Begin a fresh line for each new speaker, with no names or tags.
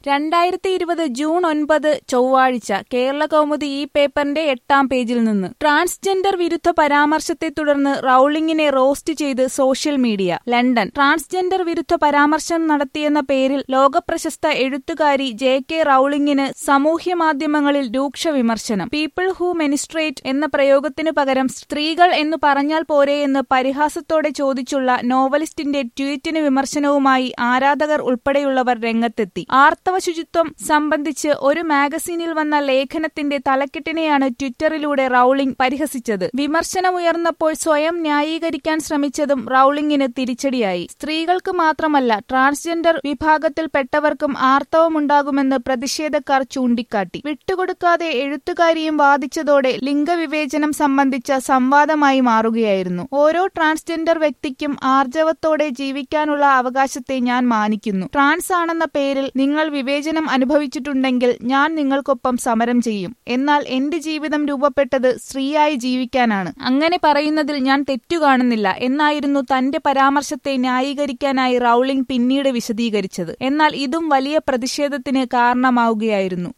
രണ്ടായിരത്തി ഇരുപത് ജൂൺ ഒൻപത് ചൊവ്വാഴ്ച കേരള കൗമുദി ഈ പേപ്പറിന്റെ എട്ടാം പേജിൽ നിന്ന് ട്രാൻസ്ജെൻഡർ വിരുദ്ധ പരാമർശത്തെ തുടർന്ന് റൌളിംഗിനെ റോസ്റ്റ് ചെയ്ത് സോഷ്യൽ മീഡിയ ലണ്ടൻ ട്രാൻസ്ജെൻഡർ വിരുദ്ധ പരാമർശം നടത്തിയെന്ന പേരിൽ ലോകപ്രശസ്ത എഴുത്തുകാരി ജെ കെ റൌളിംഗിന് സാമൂഹ്യ മാധ്യമങ്ങളിൽ രൂക്ഷ വിമർശനം പീപ്പിൾ ഹൂ മെനിസ്ട്രേറ്റ് എന്ന പ്രയോഗത്തിനു പകരം സ്ത്രീകൾ എന്ന് പറഞ്ഞാൽ പോരെയെന്ന് പരിഹാസത്തോടെ ചോദിച്ചുള്ള നോവലിസ്റ്റിന്റെ ട്വീറ്റിന് വിമർശനവുമായി ആരാധകർ ഉൾപ്പെടെയുള്ളവർ രംഗത്തെത്തി ആർത്തവ ശുചിത്വം സംബന്ധിച്ച് ഒരു മാഗസീനിൽ വന്ന ലേഖനത്തിന്റെ തലക്കെട്ടിനെയാണ് ട്വിറ്ററിലൂടെ റൌളിംഗ് പരിഹസിച്ചത് വിമർശനമുയർന്നപ്പോൾ സ്വയം ന്യായീകരിക്കാൻ ശ്രമിച്ചതും റൌളിംഗിന് തിരിച്ചടിയായി സ്ത്രീകൾക്ക് മാത്രമല്ല ട്രാൻസ്ജെൻഡർ വിഭാഗത്തിൽപ്പെട്ടവർക്കും ആർത്തവമുണ്ടാകുമെന്ന് പ്രതിഷേധക്കാർ ചൂണ്ടിക്കാട്ടി വിട്ടുകൊടുക്കാതെ എഴുത്തുകാരിയും വാദിച്ചതോടെ ലിംഗവിവേചനം സംബന്ധിച്ച സംവാദമായി മാറുകയായിരുന്നു ഓരോ ട്രാൻസ്ജെൻഡർ വ്യക്തിക്കും ആർജവത്തോടെ ജീവിക്കാനുള്ള അവകാശത്തെ ഞാൻ മാനിക്കുന്നു ട്രാൻസ് ആണെന്ന പേരിൽ നിങ്ങൾ വിവേചനം അനുഭവിച്ചിട്ടുണ്ടെങ്കിൽ ഞാൻ നിങ്ങൾക്കൊപ്പം സമരം ചെയ്യും എന്നാൽ എന്റെ ജീവിതം രൂപപ്പെട്ടത് സ്ത്രീയായി ജീവിക്കാനാണ് അങ്ങനെ പറയുന്നതിൽ ഞാൻ തെറ്റു കാണുന്നില്ല എന്നായിരുന്നു തന്റെ പരാമർശത്തെ ന്യായീകരിക്കാനായി റൌളിംഗ് പിന്നീട് വിശദീകരിച്ചത് എന്നാൽ ഇതും വലിയ പ്രതിഷേധത്തിന് കാരണമാവുകയായിരുന്നു